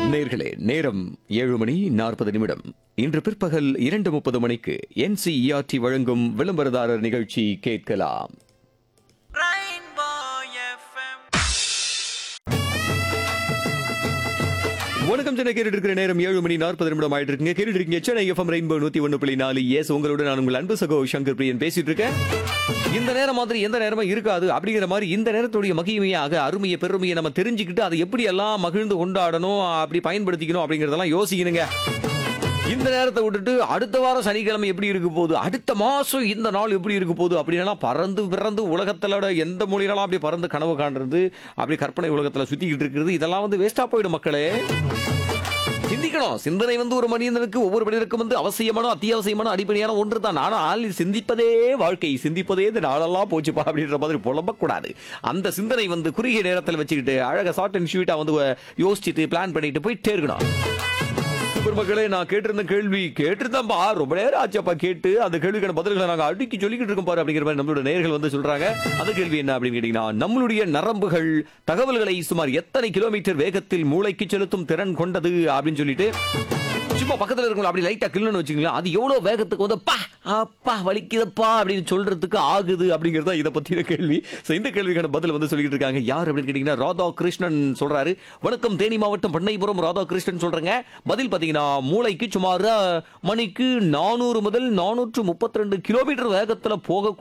நேர்களே நேரம் ஏழு மணி நாற்பது நிமிடம் இன்று பிற்பகல் இரண்டு முப்பது மணிக்கு என்சிஇஆர்டி வழங்கும் விளம்பரதாரர் நிகழ்ச்சி கேட்கலாம் Rainbow FM. வணக்கம் சென்னை கேட்டுட்டு இருக்கிற நேரம் ஏழு மணி நாற்பது நிமிடம் ஆயிட்டு இருக்குங்க கேட்டுட்டு இருக்கீங்க சென்னை எஃப்எம் ரெயின்போ நூத்தி ஒன்று புள்ளி நாலு எஸ் உங்களோட நான் உங்கள் அன்பு சகோ சங்கர் பிரியன் பேசிட்டு இருக்கேன் இந்த நேரம் மாதிரி எந்த நேரமும் இருக்காது அப்படிங்கிற மாதிரி இந்த நேரத்துடைய மகிமையாக அருமையை பெருமையை நம்ம தெரிஞ்சுக்கிட்டு அதை எப்படி எல்லாம் மகிழ்ந்து கொண்டாடணும் அப்படி பயன்படுத்திக்கணும் அப்படிங்கறதெல்லாம் யோசிக்கணுங்க இந்த நேரத்தை விட்டுட்டு அடுத்த வாரம் சனிக்கிழமை எப்படி இருக்க போகுது அடுத்த மாசம் இந்த நாள் எப்படி இருக்க போகுது அப்படின்னா பறந்து பிறந்து உலகத்தோட எந்த மொழியிலாம் அப்படி பறந்து கனவு காண்றது அப்படி கற்பனை உலகத்துல சுத்திக்கிட்டு இருக்கிறது இதெல்லாம் வந்து வேஸ்டா போயிடும் மக்களே சிந்திக்கணும் சிந்தனை வந்து ஒரு மனிதனுக்கு ஒவ்வொரு மனிதனுக்கும் வந்து அவசியமான அத்தியாவசியமான அடிப்படையான ஒன்று தான் ஆனால் சிந்திப்பதே வாழ்க்கை சிந்திப்பதே இந்த நாளெல்லாம் போச்சுப்பா அப்படின்ற மாதிரி புலம்பக்கூடாது அந்த சிந்தனை வந்து குறுகிய நேரத்தில் வச்சுக்கிட்டு அழகா ஷார்ட் அண்ட் ஷூட்டா வந்து யோசிச்சுட்டு பிளான் பண்ணிட்டு போயிட்டே இருக்கணும் சூப்பர் மக்களே நான் கேட்டிருந்த கேள்வி கேட்டிருந்தேன்பா ரொம்ப நேரம் ஆச்சப்பா கேட்டு அந்த கேள்விக்கான பதில்களை நாங்க அடுக்கி சொல்லிக்கிட்டு இருக்கோம் பாரு அப்படிங்கிற மாதிரி நம்மளோட நேர்கள் வந்து சொல்றாங்க அந்த கேள்வி என்ன அப்படின்னு கேட்டீங்கன்னா நம்மளுடைய நரம்புகள் தகவல்களை சுமார் எத்தனை கிலோமீட்டர் வேகத்தில் மூளைக்கு செலுத்தும் திறன் கொண்டது அப்படின்னு சொல்லிட்டு சும்மா பக்கத்துல இருக்கவங்க அப்படி லைட்டா கிள்ளுன்னு வச்சுங்களேன் அது எவ்வளவு வேகத்துக்கு வந்து பா அப்பா வலிக்குதப்பா அப்படின்னு சொல்றதுக்கு ஆகுது அப்படிங்கறத இதை பத்தின கேள்வி சோ இந்த கேள்விக்கான பதில் வந்து சொல்லிட்டு இருக்காங்க யார் அப்படின்னு கேட்டீங்கன்னா ராதா கிருஷ்ணன் சொல்றாரு வணக்கம் தேனி மாவட்டம் பண்ணைபுரம் ராதா கிருஷ்ணன் சொல்றேங்க பதில் பாத்தீங்கன்னா மூளைக்கு சுமார் அஹ், மணிக்கு நானூறு முதல் நானூற்று முப்பத்தி ரெண்டு கிலோமீட்டர் வேகத்துல போகக்கூடிய